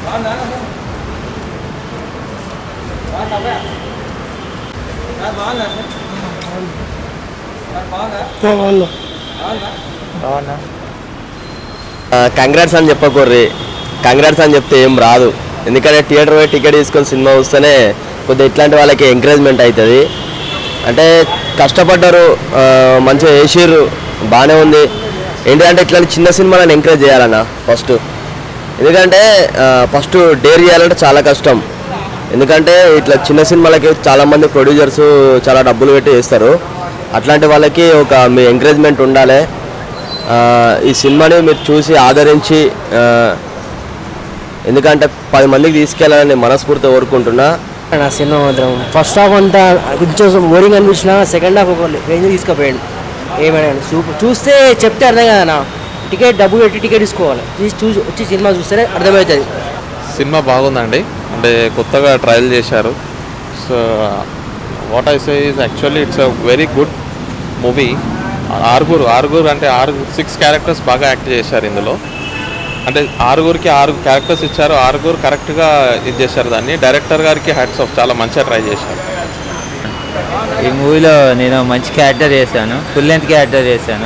congrats అని చెప్పకూర్రి congrats అని చెప్తే ఏం రాదు ఎందుకంటే థియేటర్ పోయి టికెట్ తీసుకొని సినిమా చూస్తేనే కొద్దిగా ఇట్లాంటి వాళ్ళకి ఎంకరేజ్మెంట్ అవుతుంది అంటే కష్టపడ్డారు ఆ, మంచిగా వేసిర్రు బాగానే ఉంది ఏంటంటే ఇట్లాంటి చిన్న సినిమాలను ఎంకరేజ్ చేయాలన్న ఫస్ట్ ఎందుకంటే ఫస్ట్ డేర్ చేయాలంటే చాలా కష్టం ఎందుకంటే ఇట్లా చిన్న సినిమాలకి చాలామంది ప్రొడ్యూసర్స్ చాలా డబ్బులు పెట్టి చేస్తారు అట్లాంటి వాళ్ళకి ఒక మీ ఎంకరేజ్మెంట్ ఉండాలి ఆ, ఈ సినిమాని మీరు చూసి ఆదరించి ఆ, ఎందుకంటే పది మందికి తీసుకెళ్ళాలని మనస్ఫూర్తిగా కోరుకుంటున్నా నా సినిమా మాత్రం ఫస్ట్ హాఫ్ అంతా కొంచెం బోరింగ్ అనిపించిన సెకండ్ హాఫ్ ఒక రేంజ్ తీసుకుపోయాడు ఏమైనా సూపర్ చూస్తే చెప్తే అర్థం కదా నా టికెట్ డబ్బు పెట్టి టికెట్ తీసుకోవాలి తీసి చూసి వచ్చి సినిమా చూస్తేనే అర్థమవుతుంది సినిమా బాగుందండి అంటే కొత్తగా ట్రయల్ చేశారు so what I say is actually it's a very good movie ఆరుగురు ఆరుగురు అంటే ఆరు సిక్స్ క్యారెక్టర్స్ బాగా యాక్ట్ చేశారు ఇందులో అంటే ఆరుగురికి ఆరు క్యారెక్టర్స్ ఇచ్చారు ఆరుగురు కరెక్ట్గా ఇది చేశారు దాన్ని డైరెక్టర్ గారికి హ్యాట్స్ ఆఫ్ చాలా మంచిగా ట్రై చేశారు ఈ మూవీలో నేను మంచి క్యారెక్టర్ చేశాను ఫుల్ లెంత్ క్యారెక్టర్ చేశాను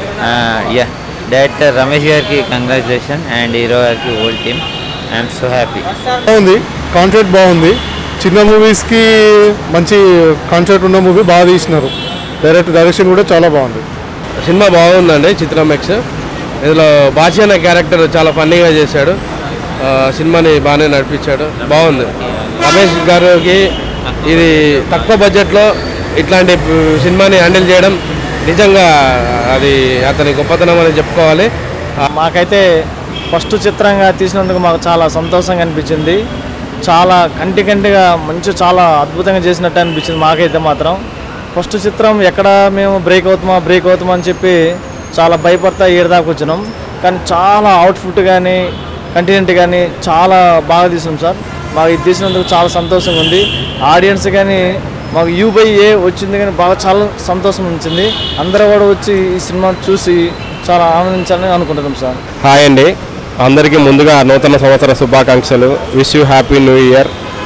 యా డైరెక్టర్ రమేష్ గారికి కంగ్రాచులేషన్ అండ్ హీరో గారికి old team I'm so happy బాగుంది కాన్సెప్ట్ బాగుంది చిన్న మూవీస్కి మంచి కాన్సెప్ట్ ఉన్న మూవీ బాగా తీసినారు డైరెక్ట్ డైరెక్షన్ కూడా చాలా బాగుంది సినిమా బాగుందండి చిత్రం ఎక్స్ ఇందులో బాచి అనే క్యారెక్టర్ చాలా ఫన్నీగా చేశాడు ఆ, సినిమాని బాగానే నడిపించాడు బాగుంది రమేష్ గారికి ఇది తక్కువ బడ్జెట్లో ఇట్లాంటి ప్- సినిమాని హ్యాండిల్ చేయడం నిజంగా అది అతని గొప్పతనం అని చెప్పుకోవాలి మాకైతే ఫస్ట్ చిత్రంగా తీసినందుకు మాకు చాలా సంతోషంగా అనిపించింది చాలా కంటి కంటిగా మంచి చాలా అద్భుతంగా చేసినట్టు అనిపించింది మాకైతే మాత్రం ఫస్ట్ చిత్రం ఎక్కడ మేము బ్రేక్ అవుతామా బ్రేక్ అవుతామా అని చెప్పి చాలా భయపడతా ఏడదాకా వచ్చినాం కానీ చాలా అవుట్ఫుట్ కానీ కంటెంట్ కానీ చాలా బాగా తీసినాం సార్ మాకు ఇది తీసినందుకు చాలా సంతోషంగా ఉంది ఆడియన్స్ కానీ మాకు యూ బై ఏ వచ్చింది కానీ బాగా చాలా సంతోషం ఉంచింది అందరూ కూడా వచ్చి ఈ సినిమా చూసి చాలా ఆనందించాలని అనుకుంటున్నాం సార్ హాయ్ అండి అందరికీ ముందుగా నూతన సంవత్సర శుభాకాంక్షలు wish you happy new year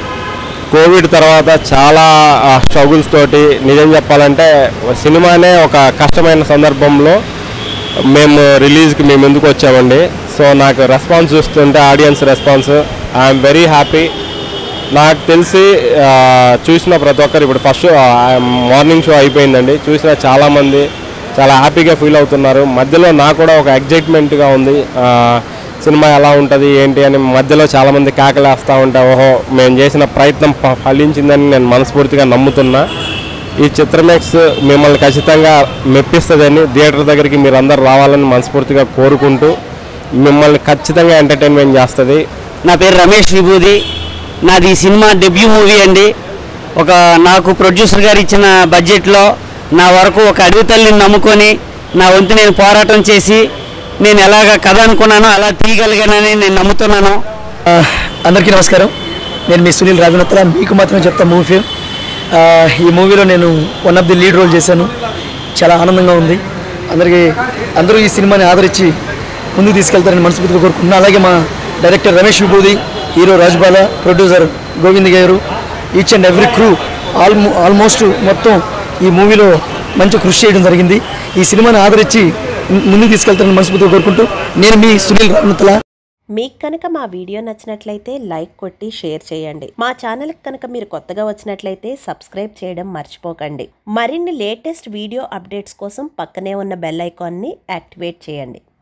Covid తర్వాత చాలా స్ట్రగుల్స్ తోటి నిజం చెప్పాలంటే సినిమానే ఒక కష్టమైన సందర్భంలో మేము రిలీజ్కి మేము ఎందుకు వచ్చామండి సో నాకు రెస్పాన్స్ చూస్తుంటే audience response I'm very happy నాకు తెలిసి ఆ, చూసిన ప్రతి ఒక్కరు ఇప్పుడు ఫస్ట్ మార్నింగ్ షో అయిపోయిందండి చూసిన చాలామంది చాలా హ్యాపీగా ఫీల్ అవుతున్నారు మధ్యలో నాకు కూడా ఒక ఎగ్జైట్మెంట్గా ఉంది ఆ, సినిమా ఎలా ఉంటుంది ఏంటి అని మధ్యలో చాలామంది కేకలేస్తూ ఉంటే ఓహో మేము చేసిన ప్రయత్నం ఫ- ఫలించిందని నేను మనస్ఫూర్తిగా నమ్ముతున్నా ఈ చిత్రమేక్స్ మిమ్మల్ని ఖచ్చితంగా మెప్పిస్తుందని థియేటర్ దగ్గరికి మీరు అందరు రావాలని మనస్ఫూర్తిగా కోరుకుంటూ మిమ్మల్ని ఖచ్చితంగా ఎంటర్టైన్మెంట్ చేస్తుంది నా పేరు రమేష్ విభూది నాది ఈ సినిమా డెబ్యూ మూవీ అండి ఒక నాకు ప్రొడ్యూసర్ గారు ఇచ్చిన బడ్జెట్లో నా వరకు ఒక అడవి తల్లిని నమ్ముకొని నా వంతు నేను పోరాటం చేసి నేను ఎలాగ కథ అనుకున్నానో అలా తీయగలిగానని నేను నమ్ముతున్నాను అందరికీ నమస్కారం నేను మీ సునీల్ రాఘునత్తల మీకు మాత్రమే చెప్తా మూవీ ఫిల్మ్ ఈ మూవీలో నేను one of the lead role చేశాను చాలా ఆనందంగా ఉంది అందరికీ అందరూ ఈ సినిమాని ఆదరించి ముందుకు తీసుకెళ్తారని మనస్ఫూర్తిగా కోరుకుంటున్నాను అలాగే మా director Ramesh Vibhudi hero Rajbala producer Govind garu each and every crew ఆల్మో ఆల్మోస్ట్ మొత్తం ఈ మూవీలో మంచి కృషి చేయడం జరిగింది ఈ సినిమాని ఆదరించి ముందుకు తీసుకెళ్తారని మనస్ఫూర్తిగా కోరుకుంటూ నేను మీ సునీల్ రాఘునత్తల మీకు కనుక మా వీడియో నచ్చినట్లయితే లైక్ కొట్టి షేర్ చేయండి మా ఛానల్కి కనుక మీరు కొత్తగా వచ్చినట్లయితే సబ్స్క్రైబ్ చేయడం మర్చిపోకండి మరిన్ని లేటెస్ట్ వీడియో అప్డేట్స్ కోసం పక్కనే ఉన్న బెల్ ఐకాన్ని యాక్టివేట్ చేయండి